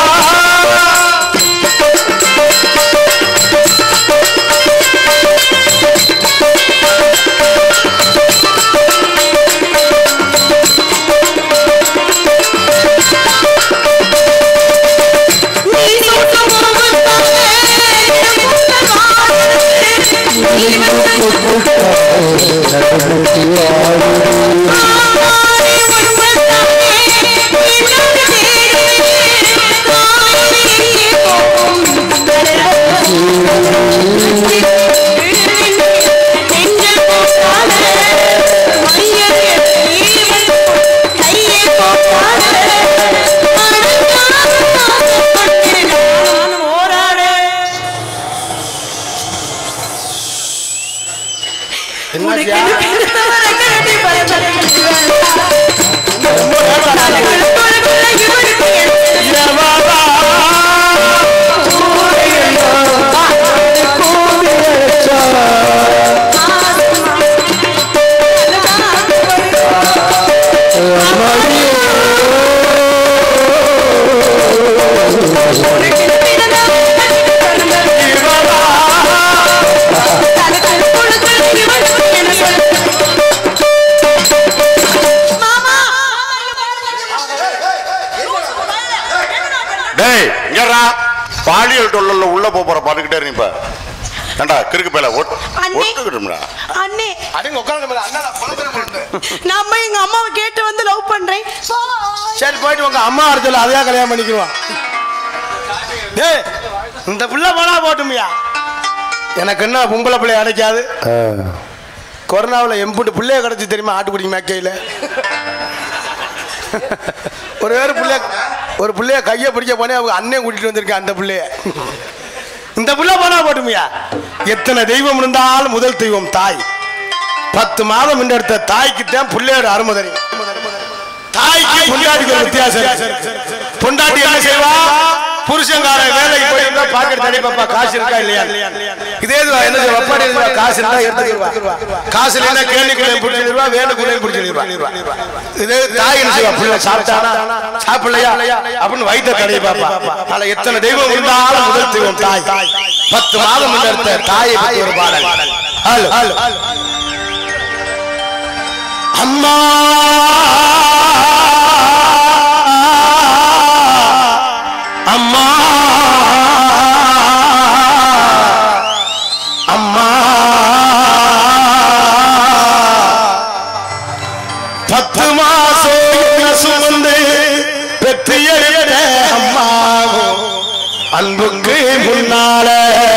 நீ சொட்டும் முகத்தாலே நீ என்னாச்சியா? எவளா? டேய் இங்கடா பாலியல் தொழில உள்ள போப் போற பாத்துக்கிட்டே இரு நீ இப்ப ஏண்டா கிறுக்கு பேல அண்ணே. ஒட்டுக்கிட்டும்டா அண்ணே அடங்க உட்கார்ந்து மேல அண்ணா நான் குழந்தை போட்டு நான் போய் எங்க அம்மாவை கேட்டு வந்து லவ் பண்றேன் சரி போயிட்டு உங்க அம்மா அடுத்தல அதையா கல்யாணம் பண்ணிக்குவான் டேய் இந்த புள்ள போனா போட்டுமியா எனக்கு என்ன பொம்பளை பிள்ளை அடைக்காது கொரோனாவில் எம்புட்டு பிள்ளைய கிடச்சி தெரியுமா ஆட்டுக்குடி மேக்கையில் ஒரு வேறு பிள்ளைய ஒரு பிள்ளைய கையை பிடிக்க போனே அவங்க அண்ணன் கூட்டிட்டு வந்திருக்கேன் அந்த பிள்ளைய இந்த புள்ள போனா போட்டுமியா எத்தனை தெய்வம் இருந்தாலும் முதல் தெய்வம் தாய் பத்து மாதம் முன்னெடுத்த தாய்க்கு தான் பிள்ளையோட அருமை தெரியும் தாய்க்கு பொண்டாட்டிக்கு ஒரு வித்தியாசம் இருக்கு. பொண்டாட்டி என்ன செய்வா புருஷங்கார வேலைக்கு போயிருந்தா பாக்கெட் தண்ணி பாப்பா காசு இருக்கா இல்லையா இதே இதுவா என்ன செய்வா அப்பாடி இருந்தா காசு இருந்தா எடுத்துக்கிடுவா காசு இல்லைன்னா கேள்விக்குள்ளே பிடிச்சிடுவா வேணுக்குள்ளே பிடிச்சிடுவா இதே தாய் என்ன செய்வா பிள்ளை சாப்பிட்டானா சாப்பிடலையா அப்படின்னு வயிற்ற தடையை பாப்பா அதுல எத்தனை தெய்வம் இருந்தாலும் முதல் தெய்வம் தாய் பத்து மாதம் முன்னெடுத்த தாயை பத்தி ஒரு பாடல் ஹலோ ஹலோ அம்மா அம்மா அம்மா பத்து மாசம் என்ன சுமந்து பெற்று எழுத அம்மாவும் அன்புக்கு முன்னால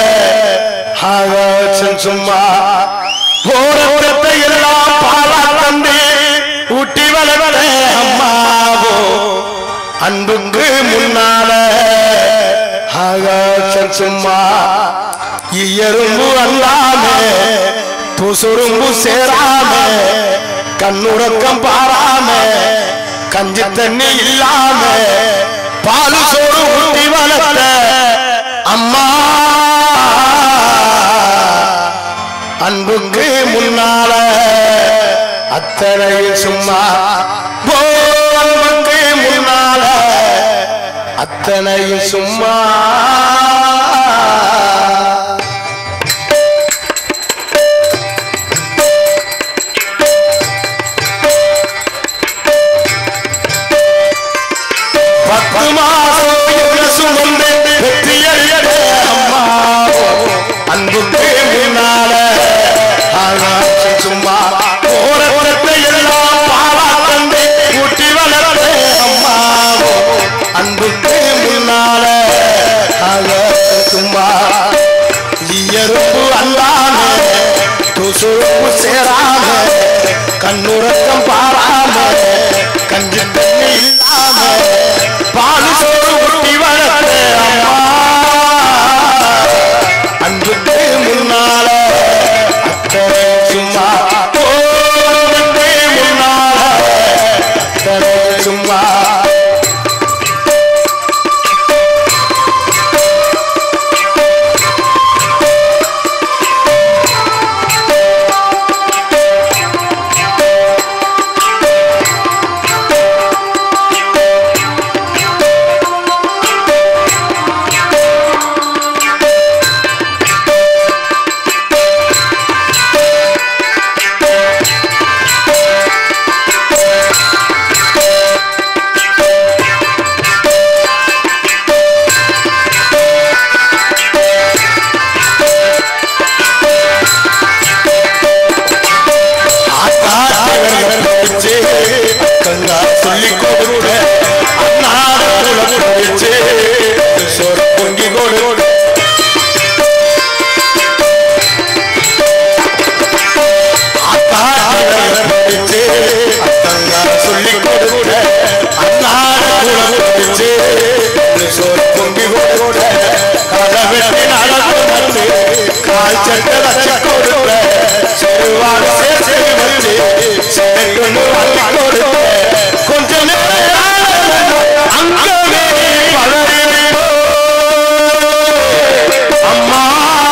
ஆகாசம் சும்மா போரத்தை எல்லாம் பாலா தந்து ஊட்டி வளர்த்த அம்மாவோ அன்புக்கு முன்னால ஆகாசம் சும்மா இயரும்பு அல்லாம துசுரும்பு சேராம கண்ணுறக்கம் பாராம கஞ்சி தண்ணி இல்லாம பால் சோறு ஊட்டி வளர்த்த அம்மா அன்புக்கு முன்னால அத்தனையில் சும்மா ஓ, அன்புக்கு முன்னால அத்தனையில் சும்மா பத்து மாசம் என்ன சுமந்து வெற்றி அழியட அம்மா அன்புக்கு முன்னால ஆகாசம் சும்மா போற போறத்தை எல்லாம் பாலா தந்து ஊட்டி வளர்த்த அம்மாவோ அன்புக்கு முன்னால ஆகாசம் சும்மா இயரும்பு அல்லாம துசுருப்பு சேராம கண்ணுறக்கம் பாராம கஞ்சி தண்ணி இல்லாம பால் சோறு ஊட்டி வளர்த்த அம்மா அன்புக்கு முன்னால அத்தனை சும்மா ஓ, அன்புக்கு முன்னால அத்தனை சும்மா அக்கங்கா சொல்லி கொடுத்த அண்ணாட குலம் படிச்சு சொல் பொங்கி கொடு படிச்சு அக்கங்கா சொல்லி கொடுத்த அண்ணாட குலம் படிச்சு சொல் பொங்கி கொடு கலவெட்டி நடந்து கால் சட்டை வச்சு கொடுத்த செருவாடு சேர்த்து வச்சு சேர்த்து வள்ளி கொடுத்த கொஞ்ச நேரம் அங்கமே வளரினோ அம்மா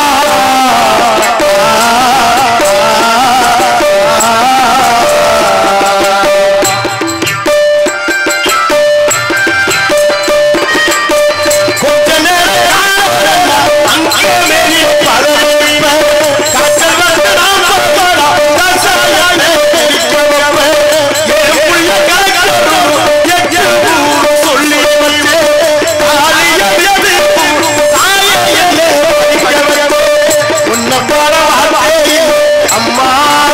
கொஞ்ச நேரம் அங்கமே வளரினோ காய்ச்சல் வந்து நாம் பப்படா ரசாயன பிடிக்கவப்ப என் புள்ள கலக்கட்டும் என் ஊரு சொல்லி வச்சு தாலியது தாயே படிக்கவப்ப உன்னை போல வார்த்தை அம்மா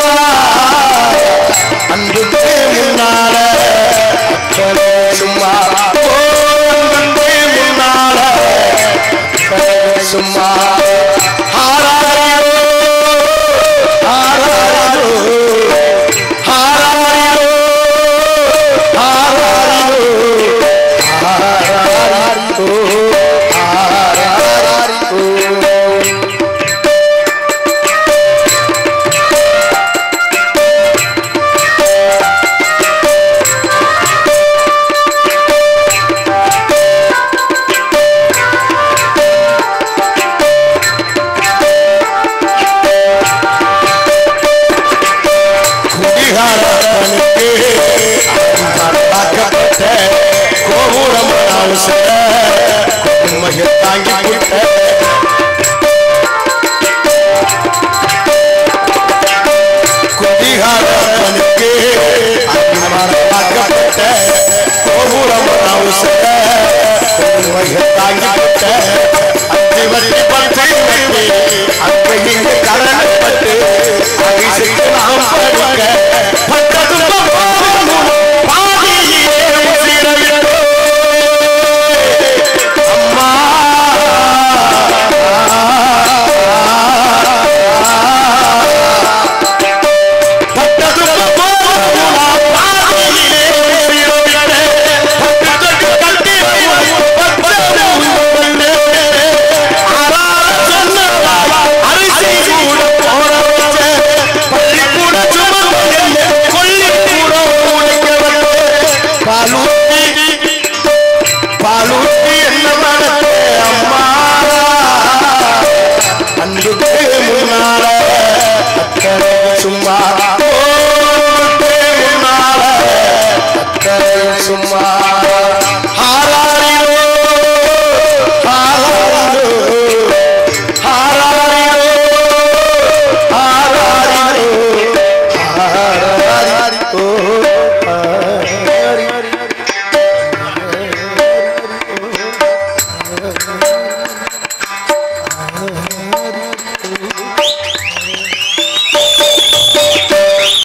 அன்புக்கு முன்னால அக்கறை சும்மா ஓ, அன்புக்கு முன்னால அக்கறை சும்மா ஆராயோ ஆராயோ ஆராயோ ஆராயோ ஆராயோ ஆராயோ குடிகாரனுக்கு பார்க்கப்பட்ட கோபுரம் உண்மையை தாங்கி விட்ட குடிகாரனுக்கு பார்க்கப்பட்ட கோபுரம் உண்மையை தாங்கி விட்ட அத்தி வட்டி பற்றி வட்டி அங்கு இங்கு கடன் பட்டு அகிசைக்கு நாம் படுக்க பட்டது பாதியிலே உசிரவிட்டோ அம்மா பட்டது பாதியிலே உசிரவிட்டே பட்டது கட்டி பட்டது அரிசி கூட போட வச்ச பள்ளி கூட சுமந்து கொல்லி கூட உடைக்க வச்ச பாலூட்டி பாலூட்டி என்ன மனத்தே அம்மா அன்புக்கு முன்னால அக்கறை சும்மா அன்புக்கு முன்னால அக்கறை சும்மா